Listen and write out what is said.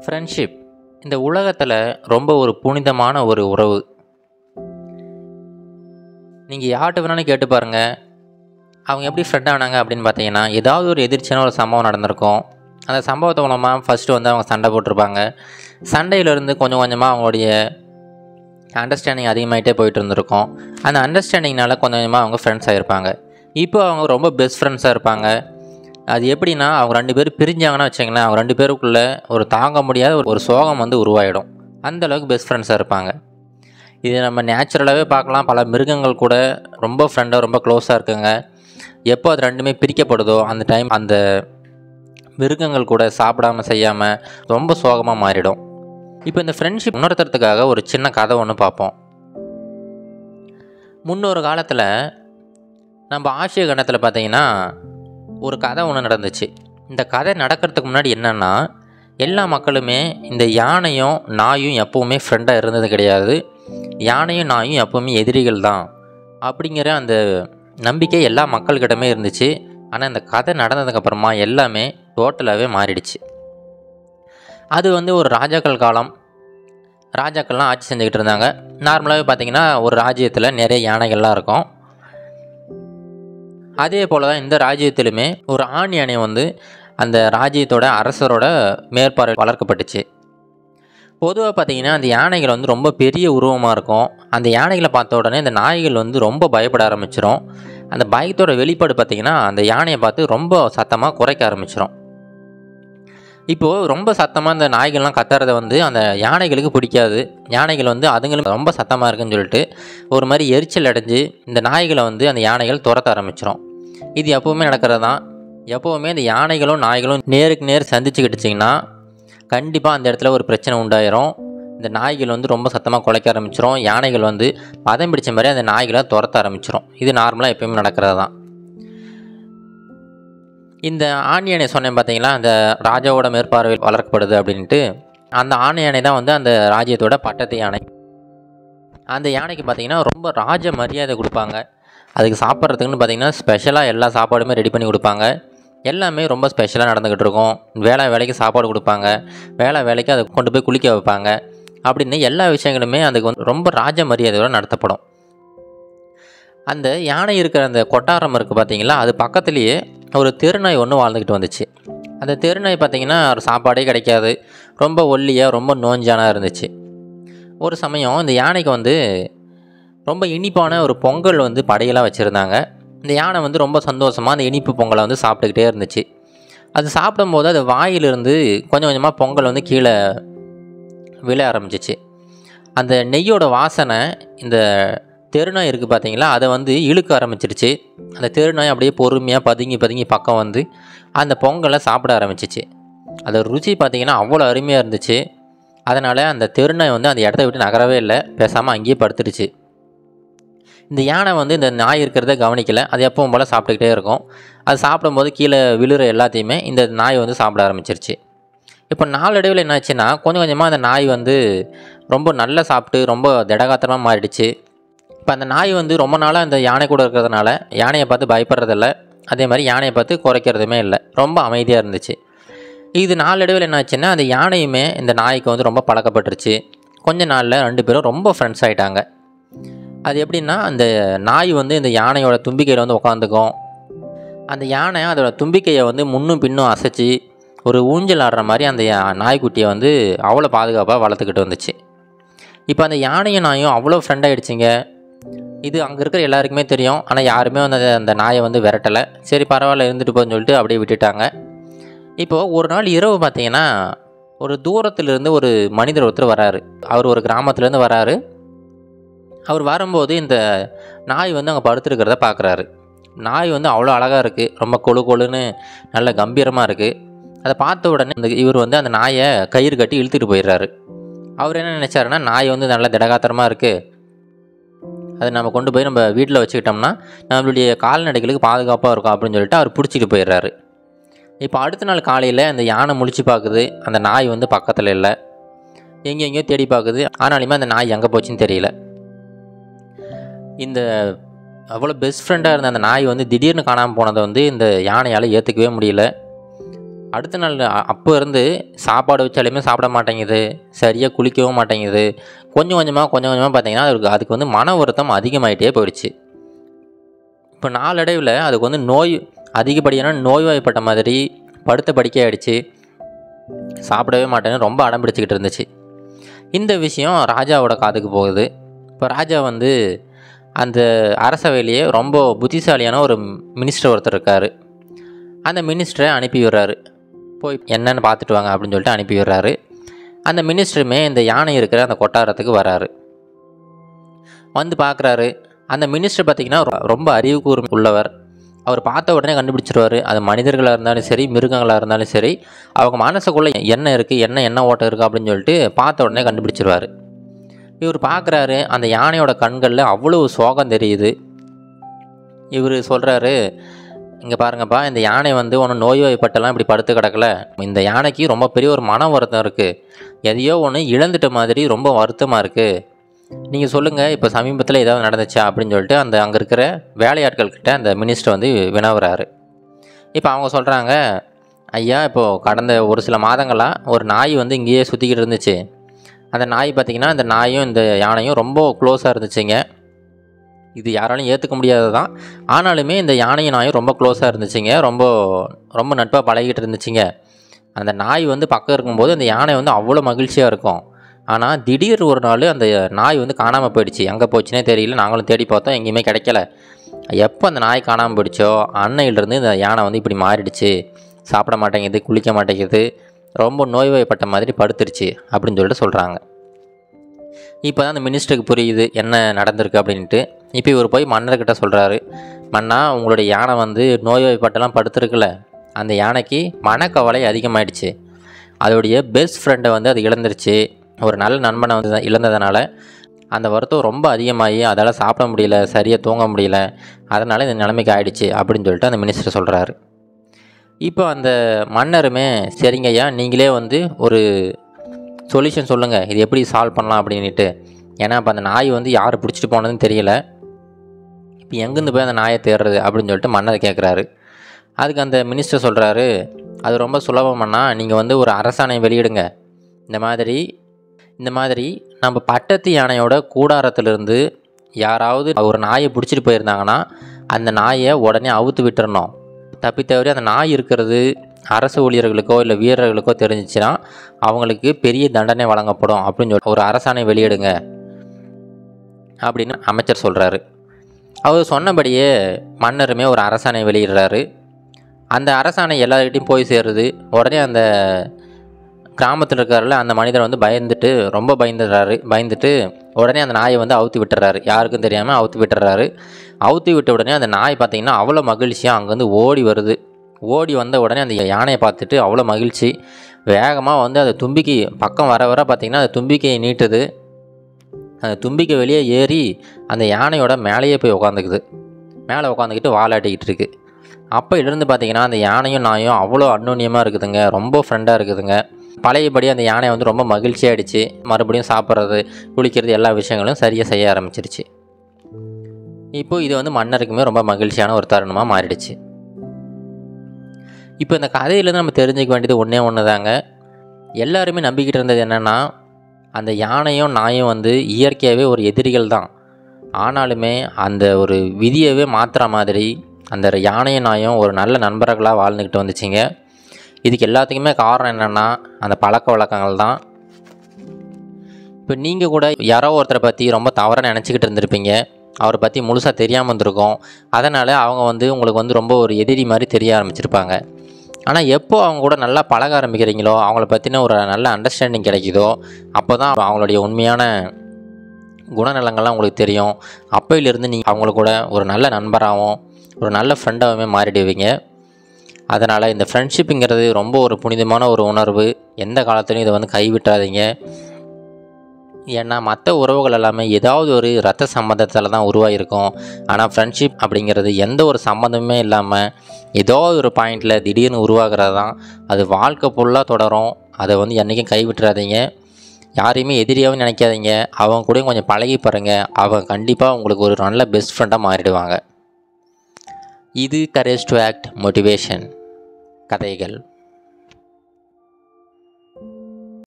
friendship இந்த உலகத்தில் ரொம்ப ஒரு புனிதமான ஒரு உறவு நீங்கள் யார்கிட்ட வேணாலும் கேட்டு பாருங்கள் அவங்க எப்படி ஃப்ரெண்ட் ஆனாங்க அப்படின்னு பார்த்தீங்கன்னா ஏதாவது ஒரு எதிர்ச்சியான ஒரு சம்பவம் நடந்திருக்கும் அந்த சம்பவத்தை மூலமாக ஃபஸ்ட்டு வந்து அவங்க சண்டை போட்டிருப்பாங்க சண்டையிலேருந்து கொஞ்சம் கொஞ்சமாக அவங்களுடைய அண்டர்ஸ்டாண்டிங் அதிகமாகிட்டே போயிட்டு இருந்திருக்கும் அந்த அண்டர்ஸ்டாண்டிங்னால கொஞ்சம் கொஞ்சமாக அவங்க ஃப்ரெண்ட்ஸ் ஆகிருப்பாங்க இப்போ அவங்க ரொம்ப பெஸ்ட் ஃப்ரெண்ட்ஸாக இருப்பாங்க அது எப்படின்னா அவங்க ரெண்டு பேரும் பிரிஞ்சாங்கன்னா வச்சிங்களேன் அவங்க ரெண்டு பேருக்குள்ளே ஒரு தாங்க முடியாத ஒரு- ஒரு சோகம் வந்து உருவாயிடும் அந்த அளவுக்கு பெஸ்ட் ஃப்ரெண்ட்ஸாக இருப்பாங்க இது நம்ம நேச்சுரலாகவே பார்க்கலாம் பல மிருகங்கள் கூட ரொம்ப ஃப்ரெண்டாக ரொம்ப க்ளோஸாக இருக்குங்க எப்போ அது ரெண்டுமே பிரிக்கப்படுதோ அந்த டைம் அந்த மிருகங்கள் கூட சாப்பிடாம செய்யாமல் ரொம்ப சோகமாக மாறிடும் இப்போ இந்த ஃப்ரெண்ட்ஷிப் உணர்த்துறதுக்காக ஒரு சின்ன கதை ஒன்று பார்ப்போம் முன்னொரு காலத்தில் நம்ம ஆசிய கண்டத்தில் பார்த்தீங்கன்னா ஒரு கதை ஒன்று நடந்துச்சு இந்த கதை நடக்கிறதுக்கு முன்னாடி என்னென்னா எல்லா மக்களுமே இந்த யானையும் நாயும் எப்போவுமே ஃப்ரெண்டாக இருந்தது கிடையாது யானையும் நாயும் எப்போவுமே எதிரிகள் தான் அப்படிங்கிற அந்த நம்பிக்கை எல்லா மக்கள்கிட்டமே இருந்துச்சு ஆனால் இந்த கதை நடந்ததுக்கப்புறமா எல்லாமே டோட்டலாகவே மாறிடுச்சு அது வந்து ஒரு ராஜாக்கள் காலம் ராஜாக்கள்லாம் ஆட்சி செஞ்சுக்கிட்டு இருந்தாங்க நார்மலாகவே பார்த்தீங்கன்னா ஒரு ராஜ்யத்தில் நிறைய யானைகள்லாம் இருக்கும் அதே போல் தான் இந்த ராஜ்யத்திலுமே ஒரு ஆண் யானை வந்து அந்த ராஜ்யத்தோட அரசரோட மேற்பார்வை வளர்க்கப்பட்டுச்சு பொதுவாக பார்த்தீங்கன்னா அந்த யானைகள் வந்து ரொம்ப பெரிய உருவமாக இருக்கும் அந்த யானைகளை பார்த்த உடனே இந்த நாய்கள் வந்து ரொம்ப பயப்பட ஆரம்பிச்சிரும் அந்த பயத்தோட வெளிப்பாடு பார்த்தீங்கன்னா அந்த யானையை பார்த்து ரொம்ப சத்தமாக குறைக்க ஆரம்பிச்சிரும் இப்போது ரொம்ப சத்தமாக இந்த நாய்கள்லாம் கத்துறத வந்து அந்த யானைகளுக்கு பிடிக்காது யானைகள் வந்து அதுங்களும் ரொம்ப சத்தமாக இருக்குன்னு சொல்லிட்டு ஒரு மாதிரி எரிச்சல் அடைஞ்சு இந்த நாய்களை வந்து அந்த யானைகள் துரத்த ஆரம்பிச்சிரும் இது எப்போவுமே நடக்கிறது தான் எப்போவுமே இந்த யானைகளும் நாய்களும் நேருக்கு நேர் சந்திச்சுக்கிட்டுச்சிங்கன்னா கண்டிப்பாக அந்த இடத்துல ஒரு பிரச்சனை உண்டாயிரும் இந்த நாய்கள் வந்து ரொம்ப சத்தமாக குலைக்க ஆரம்பிச்சிரும் யானைகள் வந்து பதம் பிடிச்ச மாதிரி அந்த நாய்களை துரத்த ஆரம்பிச்சிரும் இது நார்மலாக எப்பயுமே நடக்கிறது தான் இந்த ஆண் யானை சொன்னேன் பார்த்தீங்களா அந்த ராஜாவோட மேற்பார்வையில் வளர்க்கப்படுது அப்படின்ட்டு அந்த ஆண் யானை தான் வந்து அந்த ராஜ்யத்தோட பட்டத்து யானை அந்த யானைக்கு பார்த்தீங்கன்னா ரொம்ப ராஜ மரியாதை கொடுப்பாங்க அதுக்கு சாப்பிட்றதுக்குன்னு பார்த்தீங்கன்னா ஸ்பெஷலாக எல்லா சாப்பாடுமே ரெடி பண்ணி கொடுப்பாங்க எல்லாமே ரொம்ப ஸ்பெஷலாக நடந்துக்கிட்டு இருக்கும் வேலை வேலைக்கு சாப்பாடு கொடுப்பாங்க வேலை வேலைக்கு அதை கொண்டு போய் குளிக்க வைப்பாங்க அப்படின்னு எல்லா விஷயங்களுமே அதுக்கு வந்து ரொம்ப ராஜ மரியாதையோடு நடத்தப்படும் அந்த யானை இருக்கிற அந்த கொட்டாரம் இருக்குது பார்த்தீங்களா அது பக்கத்துலேயே ஒரு தெருநாய் ஒன்று வாழ்ந்துக்கிட்டு வந்துச்சு அந்த தெருநாய் பார்த்தீங்கன்னா ஒரு சாப்பாடே கிடைக்காது ரொம்ப ஒல்லியாக ரொம்ப நோஞ்சானா இருந்துச்சு ஒரு சமயம் இந்த யானைக்கு வந்து ரொம்ப இனிப்பான ஒரு பொங்கல் வந்து படையலாக வச்சுருந்தாங்க இந்த யானை வந்து ரொம்ப சந்தோஷமாக அந்த இனிப்பு பொங்கலை வந்து சாப்பிட்டுக்கிட்டே இருந்துச்சு அது சாப்பிடும்போது அது வாயிலிருந்து கொஞ்சம் கொஞ்சமாக பொங்கல் வந்து கீழே விழ ஆரம்பிச்சிச்சு அந்த நெய்யோட வாசனை இந்த தெருநாய் இருக்குது பார்த்தீங்களா அதை வந்து இழுக்க ஆரம்பிச்சிருச்சு அந்த தெருநாய் அப்படியே பொறுமையாக பதுங்கி பதுங்கி பக்கம் வந்து அந்த பொங்கலை சாப்பிட ஆரம்பிச்சிச்சு அது ருச்சி பார்த்தீங்கன்னா அவ்வளோ அருமையாக இருந்துச்சு அதனால் அந்த தெருநாய் வந்து அந்த இடத்த விட்டு நகரவே இல்லை பேசாமல் அங்கேயே படுத்துடுச்சு இந்த யானை வந்து இந்த நாய் இருக்கிறத கவனிக்கலை அது எப்பவும் போல் சாப்பிட்டுக்கிட்டே இருக்கும் அது சாப்பிடும்போது கீழே விழுற எல்லாத்தையுமே இந்த நாய் வந்து சாப்பிட ஆரம்பிச்சிருச்சு இப்போ நாளடைவில் என்னாச்சுன்னா கொஞ்சம் கொஞ்சமாக அந்த நாய் வந்து ரொம்ப நல்லா சாப்பிட்டு ரொம்ப திடகாத்திரமாக மாறிடுச்சு இப்போ அந்த நாய் வந்து ரொம்ப நாளாக அந்த யானை கூட இருக்கிறதுனால யானையை பார்த்து பயப்படுறதில்ல அதே மாதிரி யானையை பார்த்து குறைக்கிறதுமே இல்லை ரொம்ப அமைதியாக இருந்துச்சு இது நாளடைவில் என்னாச்சுன்னா அந்த யானையுமே இந்த நாய்க்கு வந்து ரொம்ப பழக்கப்பட்டுருச்சு கொஞ்ச நாளில் ரெண்டு பேரும் ரொம்ப ஃப்ரெண்ட்ஸ் ஆகிட்டாங்க அது எப்படின்னா அந்த நாய் வந்து இந்த யானையோட தும்பிக்கையில் வந்து உட்காந்துக்கும் அந்த யானை அதோட தும்பிக்கையை வந்து முன்னும் பின்னும் அசைச்சு ஒரு ஊஞ்சல் ஆடுற மாதிரி அந்த யா- நாய்க்குட்டியை வந்து அவ்வளோ பாதுகாப்பாக வளர்த்துக்கிட்டு வந்துச்சு இப்போ அந்த யானையும் நாயும் அவ்வளோ ஃப்ரெண்ட் ஆகிடுச்சிங்க இது அங்கே இருக்கிற எல்லாருக்குமே தெரியும் ஆனால் யாருமே வந்து அந்த- அந்த நாயை வந்து விரட்டலை சரி பரவாயில்ல இருந்துட்டு போன்னு சொல்லிட்டு அப்படியே விட்டுட்டாங்க இப்போது ஒரு நாள் இரவு பார்த்தீங்கன்னா ஒரு தூரத்திலிருந்து ஒரு மனிதர் ஒருத்தர் வராரு அவர் ஒரு கிராமத்துலேருந்து வராரு அவர் வரும்போது இந்த நாய் வந்து அங்கே படுத்துருக்கிறத பார்க்குறாரு நாய் வந்து அவ்வளோ அழகாக இருக்குது ரொம்ப கொழு கொழுன்னு நல்ல கம்பீரமாக இருக்குது அதை பார்த்த உடனே இந்த இவர் வந்து அந்த நாயை கயிறு கட்டி இழுத்துட்டு போயிடுறாரு அவர் என்ன நினச்சாருன்னா நாய் வந்து நல்ல திடகாத்திரமாக இருக்குது அதை நம்ம கொண்டு போய் நம்ம வீட்டில் வச்சுக்கிட்டோம்னா நம்மளுடைய கால்நடைகளுக்கு பாதுகாப்பாக இருக்கும் அப்படின்னு சொல்லிட்டு அவர் பிடிச்சிட்டு போயிடுறாரு இப்போ அடுத்த நாள் காலையில் அந்த யானை முழிச்சு பார்க்குது அந்த நாய் வந்து பக்கத்தில் இல்லை எங்கெங்கேயோ தேடி பார்க்குது ஆனாலுமே அந்த நாய் எங்கே போச்சுன்னு தெரியல இந்த அவ்வளோ பெஸ்ட் ஃப்ரெண்டாக இருந்த அந்த நாய் வந்து திடீர்னு காணாமல் போனதை வந்து இந்த யானையால் ஏற்றுக்கவே முடியல அடுத்த நாள் அ- அப்போ இருந்து சாப்பாடு வச்சாலுமே சாப்பிட மாட்டேங்குது சரியாக குளிக்கவும் மாட்டேங்குது கொஞ்சம் கொஞ்சமாக கொஞ்சம் கொஞ்சமாக பார்த்தீங்கன்னா அதுக்கு அதுக்கு வந்து மன வருத்தம் அதிகமாயிட்டே போயிடுச்சு இப்போ நாளடைவில் அதுக்கு வந்து நோய் அதிகப்படியான நோய்வாய்ப்பட்ட மாதிரி படுத்த படுக்கை ஆயிடுச்சு சாப்பிடவே மாட்டேன்னு ரொம்ப அடம் பிடிச்சிக்கிட்டு இருந்துச்சு இந்த விஷயம் ராஜாவோட காதுக்கு போகுது இப்போ ராஜா வந்து அந்த அரசவையிலேயே ரொம்ப புத்திசாலியான ஒரு மினிஸ்டர் ஒருத்தர் இருக்கார் அந்த மினிஸ்டரை அனுப்பி விடுறாரு போய் என்னன்னு பார்த்துட்டு வாங்க அப்படின்னு சொல்லிட்டு அனுப்பி விடுறாரு அந்த மினிஸ்டருமே இந்த யானை இருக்கிற அந்த கொட்டாரத்துக்கு வராரு வந்து பார்க்குறாரு அந்த மினிஸ்டர் பார்த்திங்கன்னா ரொ- ரொம்ப அறிவு கூர்மை உள்ளவர் அவர் பார்த்த உடனே கண்டுபிடிச்சிருவாரு அது மனிதர்களாக இருந்தாலும் சரி மிருகங்களாக இருந்தாலும் சரி அவங்க மனசுக்குள்ளே என்ன இருக்குது என்ன என்ன ஓட்டம் இருக்குது அப்படின்னு சொல்லிட்டு பார்த்த உடனே கண்டுபிடிச்சிருவாரு இவர் பார்க்குறாரு அந்த யானையோட கண்களில் அவ்வளவு சோகம் தெரியுது இவர் சொல்கிறாரு இங்கே பாருங்கப்பா இந்த யானை வந்து ஒன்று நோய்வாய்ப்பட்டெல்லாம் இப்படி படுத்து கிடக்கல இந்த யானைக்கு ரொம்ப பெரிய ஒரு மன வருத்தம் இருக்குது எதையோ ஒன்று இழந்துட்ட மாதிரி ரொம்ப வருத்தமாக இருக்குது நீங்கள் சொல்லுங்கள் இப்போ சமீபத்தில் ஏதாவது நடந்துச்சா அப்படின்னு சொல்லிட்டு அந்த அங்கே இருக்கிற வேலையாட்கள் கிட்ட அந்த மினிஸ்டர் வந்து வினவுறாரு இப்போ அவங்க சொல்கிறாங்க ஐயா இப்போது கடந்த ஒரு சில மாதங்களாக ஒரு நாய் வந்து இங்கேயே சுற்றிக்கிட்டு இருந்துச்சு அந்த நாய் பார்த்திங்கன்னா இந்த நாயும் இந்த யானையும் ரொம்ப க்ளோஸாக இருந்துச்சுங்க இது யாராலையும் ஏற்றுக்க முடியாதது தான் ஆனாலுமே இந்த யானையும் நாயும் ரொம்ப க்ளோஸாக இருந்துச்சுங்க ரொம்ப ரொம்ப நட்பாக பழகிட்டு இருந்துச்சுங்க அந்த நாய் வந்து பக்கம் இருக்கும்போது அந்த யானை வந்து அவ்வளோ மகிழ்ச்சியாக இருக்கும் ஆனால் திடீர் ஒரு நாள் அந்த நாய் வந்து காணாமல் போயிடுச்சு எங்கே போச்சுனே தெரியல நாங்களும் தேடி பார்த்தோம் எங்கேயுமே கிடைக்கல எப்போ அந்த நாய் காணாமல் போயிடுச்சோ அன்னையிலேருந்து இந்த யானை வந்து இப்படி மாறிடுச்சு சாப்பிட மாட்டேங்குது குளிக்க மாட்டேங்குது ரொம்ப நோய்வாய்ப்பட்ட மாதிரி படுத்துருச்சு அப்படின்னு சொல்லிட்டு சொல்கிறாங்க இப்போ தான் அந்த மினிஸ்டருக்கு புரியுது என்ன நடந்திருக்கு அப்படின்ட்டு இப்போ இவர் போய் மன்னர்கிட்ட சொல்கிறாரு மன்னா உங்களுடைய யானை வந்து நோய்வாய்ப்பட்டெல்லாம் படுத்துருக்குல்ல அந்த யானைக்கு மனக்கவலை அதிகமாயிடுச்சு அதோடைய பெஸ்ட் ஃப்ரெண்டை வந்து அது இழந்துருச்சு ஒரு நல்ல நண்பனை வந்து இழந்ததுனால அந்த வருத்தம் ரொம்ப அதிகமாகி அதால் சாப்பிட முடியல சரியாக தூங்க முடியல அதனால் இந்த நிலைமைக்கு ஆயிடுச்சு அப்படின்னு சொல்லிட்டு அந்த மினிஸ்டர் சொல்கிறாரு இப்போ அந்த மன்னருமே சரிங்க ஐயா நீங்களே வந்து ஒரு சொல்யூஷன் சொல்லுங்கள் இது எப்படி சால்வ் பண்ணலாம் அப்படின்ட்டு ஏன்னா இப்போ அந்த நாய் வந்து யார் பிடிச்சிட்டு போனதுன்னு தெரியல இப்போ எங்கேருந்து போய் அந்த நாயை தேடுறது அப்படின்னு சொல்லிட்டு மன்னர் கேட்குறாரு அதுக்கு அந்த மினிஸ்டர் சொல்கிறாரு அது ரொம்ப சுலபம்னா நீங்கள் வந்து ஒரு அரசாணை வெளியிடுங்க இந்த மாதிரி இந்த மாதிரி நம்ம பட்டத்து யானையோட கூடாரத்திலிருந்து யாராவது ஒரு நாயை பிடிச்சிட்டு போயிருந்தாங்கன்னா அந்த நாயை உடனே அவுத்து விட்டுறணும் தப்பி தவறி அந்த நாய் இருக்கிறது அரசு ஊழியர்களுக்கோ இல்லை வீரர்களுக்கோ தெரிஞ்சிச்சுன்னா அவங்களுக்கு பெரிய தண்டனை வழங்கப்படும் அப்படின்னு சொல்லி ஒரு அரசாணை வெளியிடுங்க அப்படின்னு அமைச்சர் சொல்கிறாரு அவர் சொன்னபடியே மன்னருமே ஒரு அரசாணை வெளியிடுறாரு அந்த அரசாணை எல்லார்கிட்டையும் போய் சேருது உடனே அந்த கிராமத்தில் இருக்காருல அந்த மனிதர் வந்து பயந்துட்டு ரொம்ப பயந்துடுறாரு பயந்துட்டு உடனே அந்த நாயை வந்து அவுத்து விட்டுறாரு யாருக்கும் தெரியாமல் அவுத்து விட்டுறாரு அவுத்து விட்ட உடனே அந்த நாய் பார்த்தீங்கன்னா அவ்வளோ மகிழ்ச்சியாக அங்கேருந்து ஓடி வருது ஓடி வந்த உடனே அந்த யானையை பார்த்துட்டு அவ்வளோ மகிழ்ச்சி வேகமாக வந்து அந்த தும்பிக்கை பக்கம் வர வர பார்த்திங்கன்னா அந்த தும்பிக்கையை நீட்டுது அந்த தும்பிக்கை வெளியே ஏறி அந்த யானையோட மேலேயே போய் உட்காந்துக்குது மேலே உட்காந்துக்கிட்டு வாலாட்டிக்கிட்டு இருக்கு அப்போ இருந்து பார்த்தீங்கன்னா அந்த யானையும் நாயும் அவ்வளோ அந்யோன்யமாக இருக்குதுங்க ரொம்ப ஃப்ரெண்டாக இருக்குதுங்க பழையபடி அந்த யானை வந்து ரொம்ப மகிழ்ச்சியாயிடுச்சு மறுபடியும் சாப்பிட்றது குளிக்கிறது எல்லா விஷயங்களும் சரியாக செய்ய ஆரம்பிச்சிருச்சு இப்போ இது வந்து மன்னருக்குமே ரொம்ப மகிழ்ச்சியான ஒரு தருணமாக மாறிடுச்சு இப்போ இந்த கதையிலேருந்து நம்ம தெரிஞ்சுக்க வேண்டியது ஒன்றே ஒன்று தாங்க எல்லாருமே நம்பிக்கிட்டு இருந்தது என்னென்னா அந்த யானையும் நாயும் வந்து இயற்கையாகவே ஒரு எதிரிகள் தான் ஆனாலுமே அந்த ஒரு விதியவே மாற்றுற மாதிரி அந்த யானையும் நாயும் ஒரு நல்ல நண்பர்களாக வாழ்ந்துக்கிட்டு வந்துச்சுங்க இதுக்கு எல்லாத்துக்குமே காரணம் என்னென்னா அந்த பழக்க வழக்கங்கள் தான் இப்போ நீங்கள் கூட யாரோ ஒருத்தரை பற்றி ரொம்ப தவறாக நினச்சிக்கிட்டு இருந்திருப்பீங்க அவரை பற்றி முழுசாக தெரியாமல் இருந்திருக்கும் அதனால் அவங்க வந்து உங்களுக்கு வந்து ரொம்ப ஒரு எதிரி மாதிரி தெரிய ஆரம்பிச்சிருப்பாங்க ஆனால் எப்போ அவங்க கூட நல்லா பழக ஆரம்பிக்கிறீங்களோ அவங்கள பற்றின ஒரு நல்ல அண்டர்ஸ்டாண்டிங் கிடைக்குதோ அப்போ தான் அவங்களுடைய உண்மையான குணநலங்கள்லாம் உங்களுக்கு தெரியும் அப்போயிலிருந்து நீங்கள் அவங்கள கூட ஒரு நல்ல நண்பராகவும் ஒரு நல்ல ஃப்ரெண்டாகவுமே மாறிடுவீங்க அதனால் இந்த ஃப்ரெண்ட்ஷிப்புங்கிறது ரொம்ப ஒரு புனிதமான ஒரு உணர்வு எந்த காலத்துலையும் இதை வந்து கைவிட்டாதீங்க ஏன்னா மற்ற உறவுகள் எல்லாமே ஏதாவது ஒரு ரத்த சம்மந்தத்தில் தான் உருவாகிருக்கும் ஆனால் ஃப்ரெண்ட்ஷிப் அப்படிங்கிறது எந்த ஒரு சம்மந்தமே இல்லாமல் ஏதோ ஒரு பாயிண்டில் திடீர்னு உருவாகிறது தான் அது வாழ்க்கை ஃபுல்லாக தொடரும் அதை வந்து என்றைக்கும் கைவிட்டுறாதீங்க யாரையுமே எதிரியாகவும் நினைக்காதீங்க அவங்க கூடயும் கொஞ்சம் பழகி பாருங்க அவங்க கண்டிப்பாக உங்களுக்கு ஒரு நல்ல பெஸ்ட் ஃப்ரெண்டாக மாறிடுவாங்க இது கரேஜ் டு ஆக்ட் மோட்டிவேஷன் கதைகள்